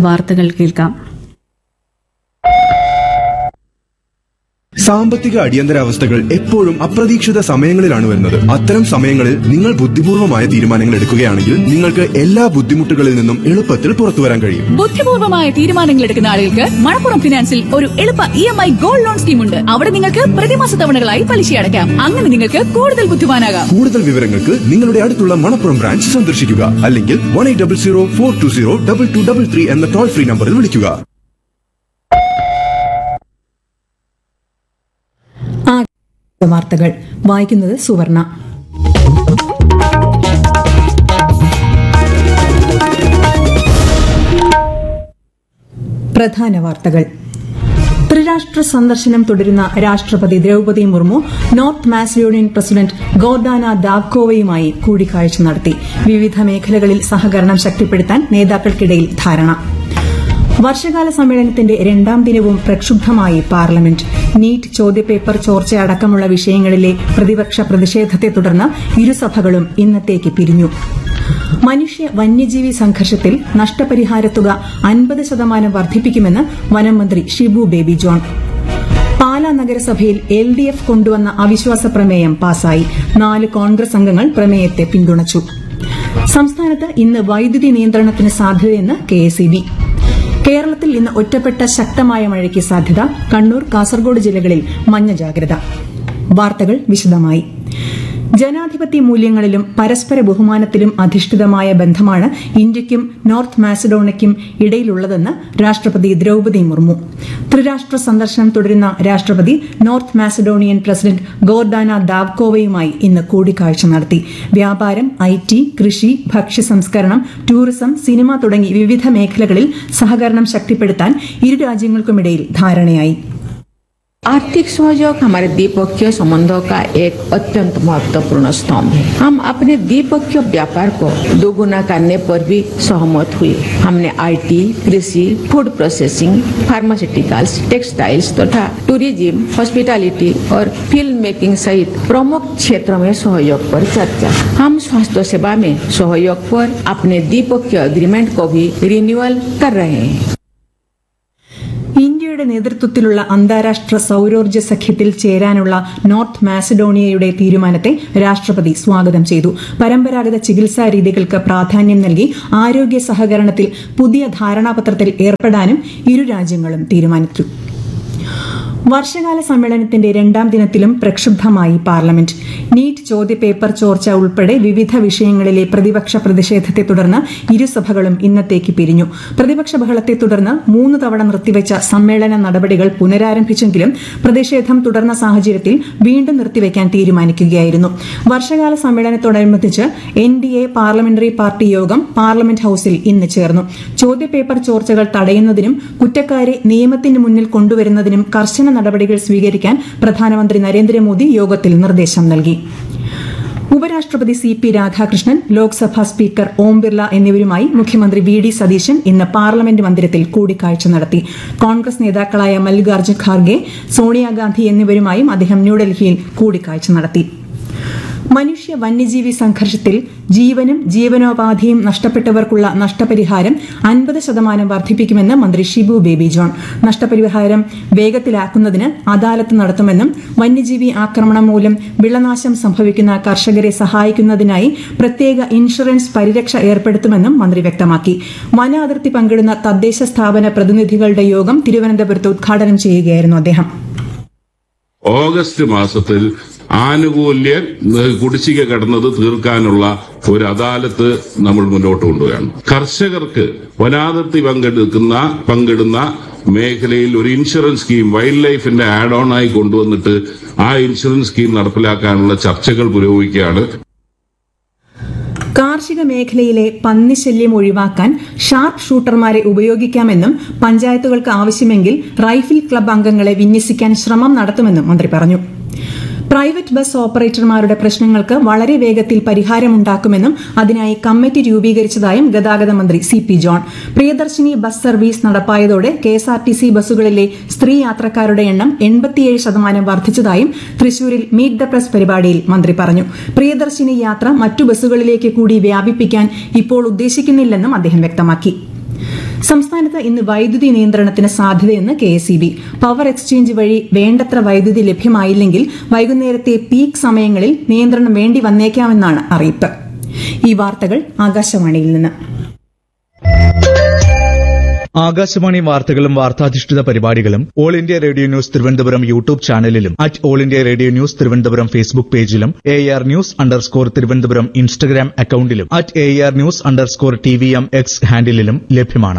വാർത്തകൾ കേൾക്കാം സാമ്പത്തിക അടിയന്തരാവസ്ഥകൾ എപ്പോഴും അപ്രതീക്ഷിത സമയങ്ങളിലാണ് വരുന്നത് അത്തരം സമയങ്ങളിൽ നിങ്ങൾ ബുദ്ധിപൂർവമായ തീരുമാനങ്ങൾ എടുക്കുകയാണെങ്കിൽ നിങ്ങൾക്ക് എല്ലാ ബുദ്ധിമുട്ടുകളിൽ നിന്നും എളുപ്പത്തിൽ പുറത്തു വരാൻ കഴിയും ബുദ്ധിപൂർവമായ തീരുമാനങ്ങൾ എടുക്കുന്ന ആളുകൾക്ക് മണപ്പുറം ഫിനാൻസിൽ ഒരു എളുപ്പ E M I gold loan scheme ഉണ്ട് അവിടെ നിങ്ങൾക്ക് പ്രതിമാസ തവണകളായി പലിശ അടയ്ക്കാം അങ്ങനെ നിങ്ങൾക്ക് കൂടുതൽ ബുദ്ധിമാനാകാം കൂടുതൽ വിവരങ്ങൾക്ക് നിങ്ങളുടെ അടുത്തുള്ള മണപ്പുറം ബ്രാഞ്ച് സന്ദർശിക്കുക അല്ലെങ്കിൽ one eight double zero four two zero double two double three എന്ന ടോൾ ഫ്രീ നമ്പറിൽ വിളിക്കുക വാർത്തകൾ വായിക്കുന്നത് സുവർണ പ്രധാന വാർത്തകൾ ത്രിരാഷ്ട്ര സന്ദർശനം തുടരുന്ന രാഷ്ട്രപതി Droupadi Murmu north Macedonian president Gordana ദാവ്കോവയുമായി കൂടിക്കാഴ്ച നടത്തി വിവിധ മേഖലകളിൽ സഹകരണം ശക്തിപ്പെടുത്താൻ നേതാക്കൾക്കിടയിൽ ധാരണ വർഷകാല സമ്മേളനത്തിന്റെ രണ്ടാം ദിനവും പ്രക്ഷുബ്ധമായി പാർലമെന്റ് നീറ്റ് ചോദ്യപേപ്പർ ചോർച്ചയടക്കമുള്ള വിഷയങ്ങളിലെ പ്രതിപക്ഷ പ്രതിഷേധത്തെ തുടർന്ന് ഇരുസഭകളും ഇന്നത്തേക്ക് പിരിഞ്ഞു മനുഷ്യ വന്യജീവി സംഘർഷത്തിൽ നഷ്ടപരിഹാരത്തുക അൻപത് ശതമാനം വർദ്ധിപ്പിക്കുമെന്ന് വനം മന്ത്രി ഷിബു ബേബി ജോൺ പാലാ നഗരസഭയിൽ എൽ ഡി എഫ് കൊണ്ടുവന്ന അവിശ്വാസ പ്രമേയം പാസായി നാല് കോൺഗ്രസ് അംഗങ്ങൾ പ്രമേയത്തെ പിന്തുണച്ചു സംസ്ഥാനത്ത് ഇന്ന് വൈദ്യുതി നിയന്ത്രണത്തിന് സാധ്യതയെന്ന് കെഎസ്ഇബി കേരളത്തിൽ ഇന്ന് ഒറ്റപ്പെട്ട ശക്തമായ മഴയ്ക്ക് സാധ്യത കണ്ണൂർ കാസർഗോഡ് ജില്ലകളിൽ മഞ്ഞ ജാഗ്രത വാർത്തകൾ വിശദമായി ജനാധിപത്യ മൂല്യങ്ങളിലും പരസ്പര ബഹുമാനത്തിലും അധിഷ്ഠിതമായ ബന്ധമാണ് ഇന്ത്യയ്ക്കും നോർത്ത് മാസഡോണയ്ക്കും ഇടയിലുള്ളതെന്ന് രാഷ്ട്രപതി ദ്രൌപതി മുർമു ത്രിരാഷ്ട്ര സന്ദർശനം തുടരുന്ന രാഷ്ട്രപതി നോർത്ത് മാസഡോണിയൻ പ്രസിഡന്റ് ഗോർഡാന ദാവ്കോവയുമായി ഇന്ന് കൂടിക്കാഴ്ച നടത്തി വ്യാപാരം ഐ ടി കൃഷി ഭക്ഷ്യ സംസ്കരണം ടൂറിസം സിനിമ തുടങ്ങി വിവിധ മേഖലകളിൽ സഹകരണം ശക്തിപ്പെടുത്താൻ ഇരു രാജ്യങ്ങൾക്കുമിടയിൽ ധാരണയായി आर्थिक सहयोग हमारे द्विपक्षीय संबंधों का एक अत्यंत महत्वपूर्ण स्तंभ है हम अपने द्विपक्षीय व्यापार को दोगुना करने पर भी सहमत हुए हमने आईटी, कृषि फूड प्रोसेसिंग फार्मास्यूटिकल्स टेक्सटाइल्स तथा टूरिज्म हॉस्पिटैलिटी और फिल्म मेकिंग सहित प्रमुख क्षेत्रों में सहयोग पर चर्चा हम स्वास्थ्य सेवा में सहयोग पर अपने द्विपक्षीय एग्रीमेंट को भी रिन्यूअल कर रहे हैं ഇന്ത്യയുടെ നേതൃത്വത്തിലുള്ള അന്താരാഷ്ട്ര സൌരോർജ്ജ സഖ്യത്തിൽ ചേരാനുള്ള നോർത്ത് മാസഡോണിയയുടെ തീരുമാനത്തെ രാഷ്ട്രപതി സ്വാഗതം ചെയ്തു പരമ്പരാഗത ചികിത്സാ രീതികൾക്ക് പ്രാധാന്യം നൽകി ആരോഗ്യ സഹകരണത്തിൽ പുതിയ ധാരണാപത്രത്തിൽ ഏർപ്പെടാനും ഇരു രാജ്യങ്ങളും തീരുമാനിച്ചു വർഷകാല സമ്മേളനത്തിന്റെ രണ്ടാം ദിനത്തിലും പ്രക്ഷുബ്ധമായി പാർലമെന്റ് നീറ്റ് ചോദ്യപേപ്പർ ചോർച്ച ഉൾപ്പെടെ വിവിധ വിഷയങ്ങളിലെ പ്രതിപക്ഷ പ്രതിഷേധത്തെ തുടർന്ന് ഇരുസഭകളും ഇന്നത്തേക്ക് പിരിഞ്ഞു പ്രതിപക്ഷ ബഹളത്തെ തുടർന്ന് മൂന്ന് തവണ നിർത്തിവെച്ച സമ്മേളന നടപടികൾ പുനരാരംഭിച്ചെങ്കിലും പ്രതിഷേധം തുടർന്ന സാഹചര്യത്തിൽ വീണ്ടും നിർത്തിവെക്കാൻ തീരുമാനിക്കുകയായിരുന്നു വർഷകാല സമ്മേളനത്തോടനുബന്ധിച്ച് N D A parliamentary party യോഗം പാർലമെന്റ് ഹൌസിൽ ഇന്ന് ചേർന്നു ചോദ്യപേപ്പർ ചോർച്ചകൾ തടയുന്നതിനും കുറ്റക്കാരെ നിയമത്തിന് മുന്നിൽ കൊണ്ടുവരുന്നതിനും കർശന നടപടികൾ സ്വീകരിക്കാൻ പ്രധാനമന്ത്രി നരേന്ദ്രമോദി യോഗത്തിൽ നിർദ്ദേശം നൽകി ഉപരാഷ്ട്രപതി C P Radhakrishnan Lok Sabha speaker Om Birla എന്നിവരുമായി മുഖ്യമന്ത്രി വി ഡി സതീശൻ ഇന്ന് പാർലമെന്റ് മന്ദിരത്തിൽ കൂടിക്കാഴ്ച നടത്തി കോൺഗ്രസ് നേതാക്കളായ മല്ലികാർജ്ജുൻ ഖാർഗെ സോണിയാഗാന്ധി എന്നിവരുമായും അദ്ദേഹം ന്യൂഡൽഹിയിൽ കൂടിക്കാഴ്ച നടത്തി മനുഷ്യ വന്യജീവി സംഘർഷത്തിൽ ജീവനും ജീവനോപാധിയും നഷ്ടപ്പെട്ടവർക്കുള്ള നഷ്ടപരിഹാരം അൻപത് ശതമാനം വർദ്ധിപ്പിക്കുമെന്ന് മന്ത്രി ഷിബു ബേബി ജോൺ നഷ്ടപരിഹാരം വേഗത്തിലാക്കുന്നതിന് അദാലത്ത് നടത്തുമെന്നും വന്യജീവി ആക്രമണം മൂലം വിളനാശം സംഭവിക്കുന്ന കർഷകരെ സഹായിക്കുന്നതിനായി പ്രത്യേക ഇൻഷുറൻസ് പരിരക്ഷ ഏർപ്പെടുത്തുമെന്നും മന്ത്രി വ്യക്തമാക്കി വന അതിർത്തി പങ്കിടുന്ന തദ്ദേശ സ്ഥാപന പ്രതിനിധികളുടെ യോഗം തിരുവനന്തപുരത്ത് ഉദ്ഘാടനം ചെയ്യുകയായിരുന്നു അദ്ദേഹം ഓഗസ്റ്റ് മാസത്തിൽ ആനുകൂല്യ ഏഹ്, കുടിശ്ശിക കടന്നത് തീർക്കാനുള്ള ഒരു അദാലത്ത് നമ്മൾ മുന്നോട്ട് കൊണ്ടുപോവുകയാണ് കർഷകർക്ക് വനാതിർത്തി പങ്കെടുക്കുന്ന പങ്കിടുന്ന മേഖലയിൽ ഒരു ഇൻഷുറൻസ് സ്കീം വൈൽഡ് ലൈഫിന്റെ ആഡ് ഓൺ ആയി കൊണ്ടുവന്നിട്ട് ആ ഇൻഷുറൻസ് സ്കീം നടപ്പിലാക്കാനുള്ള ചർച്ചകൾ പുരോഗമിക്കുകയാണ് കാർഷിക മേഖലയിലെ പന്നിശല്യം ഒഴിവാക്കാൻ ഷാർപ്പ് ഷൂട്ടർമാരെ ഉപയോഗിക്കാമെന്നും പഞ്ചായത്തുകൾക്ക് ആവശ്യമെങ്കിൽ റൈഫിൾ ക്ലബ് അംഗങ്ങളെ വിന്യസിക്കാൻ ശ്രമം നടത്തുമെന്നും മന്ത്രി പറഞ്ഞു പ്രൈവറ്റ് ബസ് ഓപ്പറേറ്റർമാരുടെ പ്രശ്നങ്ങൾക്ക് വളരെ വേഗത്തിൽ പരിഹാരമുണ്ടാക്കുമെന്നും അതിനായി കമ്മിറ്റി രൂപീകരിച്ചതായും ഗതാഗത മന്ത്രി C P John Priyadarshini bus service നടപ്പായതോടെ കെഎസ്ആർടിസി ബസ്സുകളിലെ സ്ത്രീ യാത്രക്കാരുടെ എണ്ണം എൺപത്തിയേഴ് ശതമാനം വർദ്ധിച്ചതായും തൃശൂരിൽ മീറ്റ് ദ പ്രസ് പരിപാടിയിൽ മന്ത്രി പറഞ്ഞു പ്രിയദർശിനി യാത്ര മറ്റു ബസ്സുകളിലേക്ക് കൂടി വ്യാപിപ്പിക്കാൻ ഇപ്പോൾ ഉദ്ദേശിക്കുന്നില്ലെന്നും അദ്ദേഹം വ്യക്തമാക്കി സംസ്ഥാനത്ത് ഇന്ന് വൈദ്യുതി നിയന്ത്രണത്തിന് സാധ്യതയെന്ന് കെ എസ് പവർ എക്സ്ചേഞ്ച് വഴി വേണ്ടത്ര വൈദ്യുതി ലഭ്യമായില്ലെങ്കിൽ വൈകുന്നേരത്തെ പീക്ക് സമയങ്ങളിൽ നിയന്ത്രണം വേണ്ടി വന്നേക്കാമെന്നാണ് അറിയിപ്പ് ഈ വാർത്തകൾ ആകാശവാണിയിൽ നിന്ന് ആകാശവാണി വാർത്തകളും വാർത്താധിഷ്ഠിത പരിപാടികളും all India radio news Thiruvananthapuram YouTube ചാനലിലും at all India radio news Thiruvananthapuram Facebook പേജിലും A R news underscore Thiruvananthapuram Instagram അക്കൌണ്ടിലും at A R news underscore T V M X ഹാൻഡിലും ലഭ്യമാണ്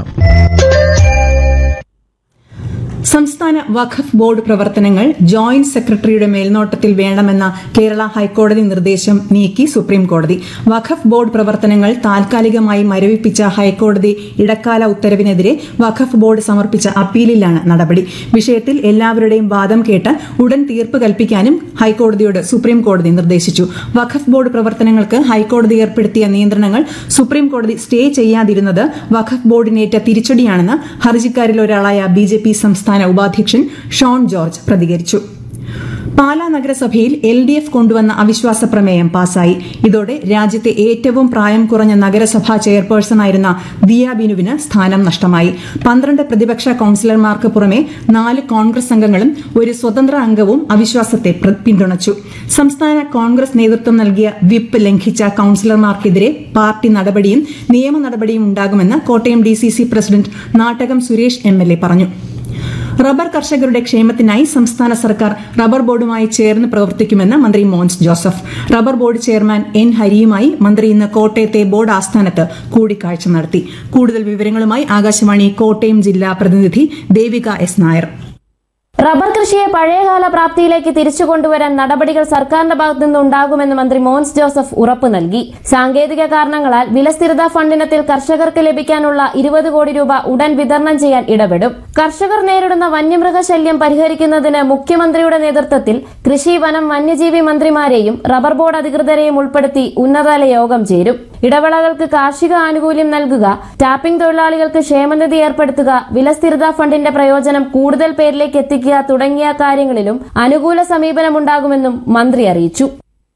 സംസ്ഥാന വഖഫ് ബോർഡ് പ്രവർത്തനങ്ങൾ ജോയിന്റ് സെക്രട്ടറിയുടെ മേൽനോട്ടത്തിൽ വേണമെന്ന കേരള ഹൈക്കോടതി നിർദ്ദേശം നീക്കി സുപ്രീം കോടതി വഖഫ് ബോർഡ് പ്രവർത്തനങ്ങൾ താൽക്കാലികമായി മരവിപ്പിച്ച ഹൈക്കോടതി ഇടക്കാല ഉത്തരവിനെതിരെ വഖഫ് ബോർഡ് സമർപ്പിച്ച അപ്പീലിലാണ് നടപടി വിഷയത്തിൽ എല്ലാവരുടെയും വാദം കേട്ട് ഉടൻ തീർപ്പ് കൽപ്പിക്കാനും ഹൈക്കോടതിയോട് സുപ്രീം കോടതി നിർദ്ദേശിച്ചു വഖഫ് ബോർഡ് പ്രവർത്തനങ്ങൾക്ക് ഹൈക്കോടതി ഏർപ്പെടുത്തിയ നിയന്ത്രണങ്ങൾ സുപ്രീം കോടതി സ്റ്റേ ചെയ്യാതിരുന്നത് വഖഫ് ബോർഡിനേറ്റ തിരിച്ചടിയാണെന്ന് ഹർജിക്കാരിൽ ഒരാളായ ബി ജെ പി സംസ്ഥാന ഉപാധ്യക്ഷൻ ഷോൺ ജോർജ് പ്രതികരിച്ചു പാലാ നഗരസഭയിൽ എൽ ഡി എഫ് കൊണ്ടുവന്ന അവിശ്വാസ പ്രമേയം പാസായി ഇതോടെ രാജ്യത്തെ ഏറ്റവും പ്രായം കുറഞ്ഞ നഗരസഭാ ചെയർപേഴ്സണായിരുന്ന ദിയ ബിനുവിന് സ്ഥാനം നഷ്ടമായി പന്ത്രണ്ട് പ്രതിപക്ഷ കൌൺസിലർമാർക്ക് പുറമെ നാല് കോൺഗ്രസ് അംഗങ്ങളും ഒരു സ്വതന്ത്ര അംഗവും അവിശ്വാസത്തെ പ്ര- പിന്തുണച്ചു സംസ്ഥാന കോൺഗ്രസ് നേതൃത്വം നൽകിയ വിപ്പ് ലംഘിച്ച കൌൺസിലർമാർക്കെതിരെ പാർട്ടി നടപടിയും നിയമ നടപടിയും ഉണ്ടാകുമെന്ന് Kottayam D C C president Nattakam Suresh M L A പറഞ്ഞു റബ്ബർ കർഷകരുടെ ക്ഷേമത്തിനായി സംസ്ഥാന സർക്കാർ റബ്ബർ ബോർഡുമായി ചേർന്ന് പ്രവർത്തിക്കുമെന്ന് മന്ത്രി Mons Joseph rubber board chairman N ഹരിയുമായി മന്ത്രി ഇന്ന് കോട്ടയത്തെ ബോർഡ് ആസ്ഥാനത്ത് കൂടിക്കാഴ്ച നടത്തി കൂടുതൽ വിവരങ്ങളുമായി ആകാശവാണി കോട്ടയം ജില്ലാ പ്രതിനിധി ദേവിക എസ് നായർ റബ്ബർ കൃഷിയെ പഴയകാല പ്രാപ്തിയിലേക്ക് തിരിച്ചു കൊണ്ടുവരാൻ നടപടികൾ സർക്കാരിന്റെ ഭാഗത്തു നിന്ന് ഉണ്ടാകുമെന്ന് മന്ത്രി മോൻസ് ജോസഫ് ഉറപ്പു നൽകി സാങ്കേതിക കാരണങ്ങളാൽ വിലസ്ഥിരതാ ഫണ്ടിനത്തിൽ കർഷകർക്ക് ലഭിക്കാനുള്ള ഇരുപത് കോടി രൂപ ഉടൻ വിതരണം ചെയ്യാൻ ഇടപെടും കർഷകർ നേരിടുന്ന വന്യമൃഗശല്യം പരിഹരിക്കുന്നതിന് മുഖ്യമന്ത്രിയുടെ നേതൃത്വത്തിൽ കൃഷി വനം വന്യജീവി മന്ത്രിമാരെയും റബ്ബർ ബോർഡ് അധികൃതരെയും ഉൾപ്പെടുത്തി ഉന്നതതല യോഗം ചേരും ഇടവേളകൾക്ക് കാർഷിക ആനുകൂല്യം നൽകുക ടാപ്പിംഗ് തൊഴിലാളികൾക്ക് ക്ഷേമനിധി ഏർപ്പെടുത്തുക വിലസ്ഥിരതാ ഫണ്ടിന്റെ പ്രയോജനം കൂടുതൽ പേരിലേക്ക് എത്തിക്കുക തുടങ്ങിയ കാര്യങ്ങളിലും അനുകൂല സമീപനമുണ്ടാകുമെന്നും മന്ത്രി അറിയിച്ചു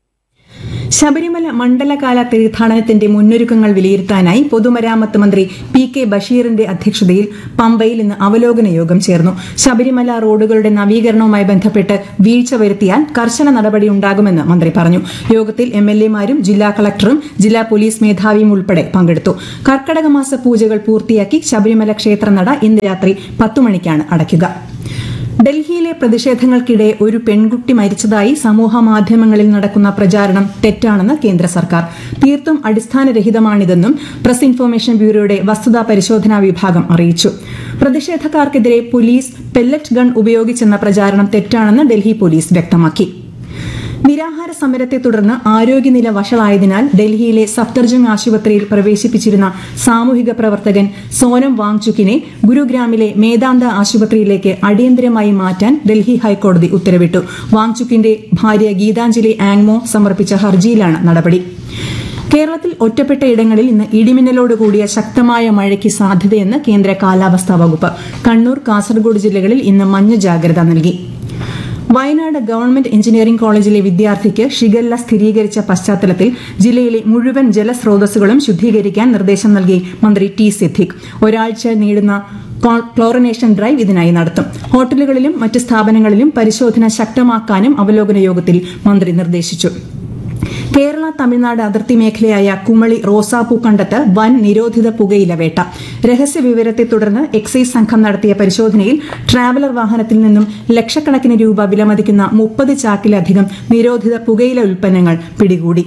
ശബരിമല മണ്ഡലകാല തീർത്ഥാടനത്തിന്റെ മുന്നൊരുക്കങ്ങൾ വിലയിരുത്താനായി പൊതുമരാമത്ത് മന്ത്രി പി കെ ബഷീറിന്റെ അധ്യക്ഷതയിൽ പമ്പയിൽ ഇന്ന് അവലോകന യോഗം ചേർന്നു ശബരിമല റോഡുകളുടെ നവീകരണവുമായി ബന്ധപ്പെട്ട് വീഴ്ച വരുത്തിയാൽ കർശന നടപടി ഉണ്ടാകുമെന്ന് മന്ത്രി പറഞ്ഞു യോഗത്തിൽ എം എൽ എമാരും ജില്ലാ കളക്ടറും ജില്ലാ പോലീസ് മേധാവിയും ഉൾപ്പെടെ പങ്കെടുത്തു കർക്കടക മാസ പൂജകൾ പൂർത്തിയാക്കി ശബരിമല ക്ഷേത്രനട ഇന്ന് രാത്രി പത്തു മണിക്കാണ് അടയ്ക്കുക ഡൽഹിയിലെ പ്രതിഷേധങ്ങൾക്കിടെ ഒരു പെൺകുട്ടി മരിച്ചതായി സമൂഹ മാധ്യമങ്ങളിൽ നടക്കുന്ന പ്രചാരണം തെറ്റാണെന്ന് കേന്ദ്ര സർക്കാർ തീർത്തും അടിസ്ഥാനരഹിതമാണിതെന്നും പ്രസ് ഇൻഫർമേഷൻ ബ്യൂറോയുടെ വസ്തുതാ പരിശോധനാ വിഭാഗം അറിയിച്ചു പ്രതിഷേധക്കാർക്കെതിരെ പോലീസ് പെല്ലറ്റ് ഗൺ ഉപയോഗിച്ചെന്ന പ്രചാരണം തെറ്റാണെന്ന് ഡൽഹി പോലീസ് വ്യക്തമാക്കി നിരാഹാര സമരത്തെ തുടർന്ന് ആരോഗ്യനില വഷളായതിനാൽ ഡൽഹിയിലെ സഫ്ദർജംഗ് ആശുപത്രിയിൽ പ്രവേശിപ്പിച്ചിരുന്ന സാമൂഹിക പ്രവർത്തകൻ സോനം വാങ്ചുക്കിനെ ഗുരുഗ്രാമിലെ മേദാന്ത ആശുപത്രിയിലേക്ക് അടിയന്തരമായി മാറ്റാൻ ഡൽഹി ഹൈക്കോടതി ഉത്തരവിട്ടു വാങ്ചുക്കിന്റെ ഭാര്യ ഗീതാഞ്ജലി ആങ്മോ സമർപ്പിച്ച ഹർജിയിലാണ് നടപടി കേരളത്തിൽ ഒറ്റപ്പെട്ട ഇടങ്ങളിൽ ഇന്ന് ഇടിമിന്നലോട് കൂടിയ ശക്തമായ മഴയ്ക്ക് സാധ്യതയെന്ന് കേന്ദ്ര കാലാവസ്ഥാ വകുപ്പ് കണ്ണൂർ കാസർഗോഡ് ജില്ലകളിൽ ഇന്ന് മഞ്ഞ ജാഗ്രത നൽകി വയനാട് ഗവൺമെന്റ് എഞ്ചിനീയറിംഗ് കോളേജിലെ വിദ്യാർത്ഥിക്ക് ഷിഗല്ല സ്ഥിരീകരിച്ച പശ്ചാത്തലത്തിൽ ജില്ലയിലെ മുഴുവൻ ജലസ്രോതസ്സുകളും ശുദ്ധീകരിക്കാൻ നിർദ്ദേശം നൽകി മന്ത്രി ടി സിദ്ദിഖ് ഒരാഴ്ച നീളുന്ന കോ- ക്ലോറിനേഷൻ ഡ്രൈവ് ഇതിനായി നടത്തും ഹോട്ടലുകളിലും മറ്റ് സ്ഥാപനങ്ങളിലും പരിശോധന ശക്തമാക്കാനും അവലോകന യോഗത്തിൽ മന്ത്രി നിർദ്ദേശിച്ചു കേരള തമിഴ്നാട് അതിർത്തി മേഖലയായ കുമളി റോസാപ്പൂ കണ്ടത്ത് വൻ നിരോധിത പുകയില വേട്ട രഹസ്യ വിവരത്തെ തുടർന്ന് എക്സൈസ് സംഘം നടത്തിയ പരിശോധനയിൽ ട്രാവലർ വാഹനത്തിൽ നിന്നും ലക്ഷക്കണക്കിന് രൂപ വിലമതിക്കുന്ന മുപ്പത് ചാക്കിലധികം നിരോധിത പുകയില ഉൽപ്പന്നങ്ങൾ പിടികൂടി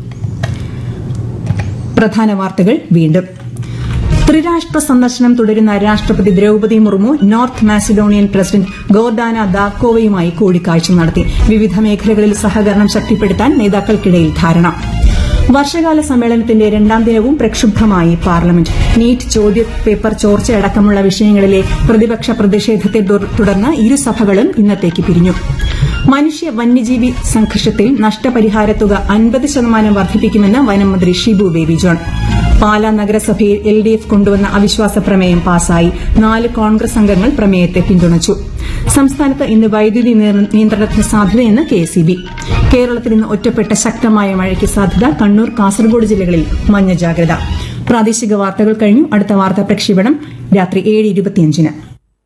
പ്രധാന വാർത്തകൾ വീണ്ടും ത്രിരാഷ്ട്ര സന്ദർശനം തുടരുന്ന രാഷ്ട്രപതി Droupadi Murmu north Macedonian president Gordana ദാക്കോവയുമായി കൂടിക്കാഴ്ച നടത്തി വിവിധ മേഖലകളിൽ സഹകരണം ശക്തിപ്പെടുത്താൻ നേതാക്കൾക്കിടയിൽ ധാരണ വർഷകാല സമ്മേളനത്തിന്റെ രണ്ടാം ദിനവും പ്രക്ഷുബ്ധമായി പാർലമെന്റ് നീറ്റ് ചോദ്യപേപ്പർ ചോർച്ചയടക്കമുള്ള വിഷയങ്ങളിലെ പ്രതിപക്ഷ പ്രതിഷേധത്തെ തുടർ- തുടർന്ന് ഇരുസഭകളും ഇന്നത്തേക്ക് പിരിഞ്ഞു മനുഷ്യ വന്യജീവി സംഘർഷത്തിൽ നഷ്ടപരിഹാരത്തുക അൻപത് ശതമാനം വർദ്ധിപ്പിക്കുമെന്ന് വനംമന്ത്രി ഷിബു ബേബി ജോൺ പാലാ നഗരസഭയിൽ എൽ ഡി എഫ് കൊണ്ടുവന്ന അവിശ്വാസ പ്രമേയം പാസായി നാല് കോൺഗ്രസ് അംഗങ്ങൾ പ്രമേയത്തെ പിന്തുണച്ചു സംസ്ഥാനത്ത് ഇന്ന് വൈദ്യുതി നിയ- നിയന്ത്രണത്തിന് സാധ്യതയെന്ന് കെ എസ് കേരളത്തിൽ ഇന്ന് ഒറ്റപ്പെട്ട ശക്തമായ മഴയ്ക്ക് സാധ്യത കണ്ണൂർ കാസർഗോഡ് ജില്ലകളിൽ മഞ്ഞ ജാഗ്രത പ്രാദേശിക വാർത്തകൾ കഴിഞ്ഞു അടുത്ത വാർത്താ പ്രക്ഷേപണം രാത്രി ഏഴ് ഇരുപത്തിയഞ്ചിന്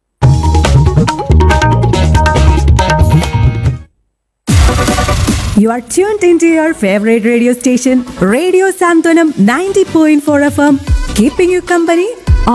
You are tuned into your favorite radio station, Radio Santonam 90.4 FM, keeping you company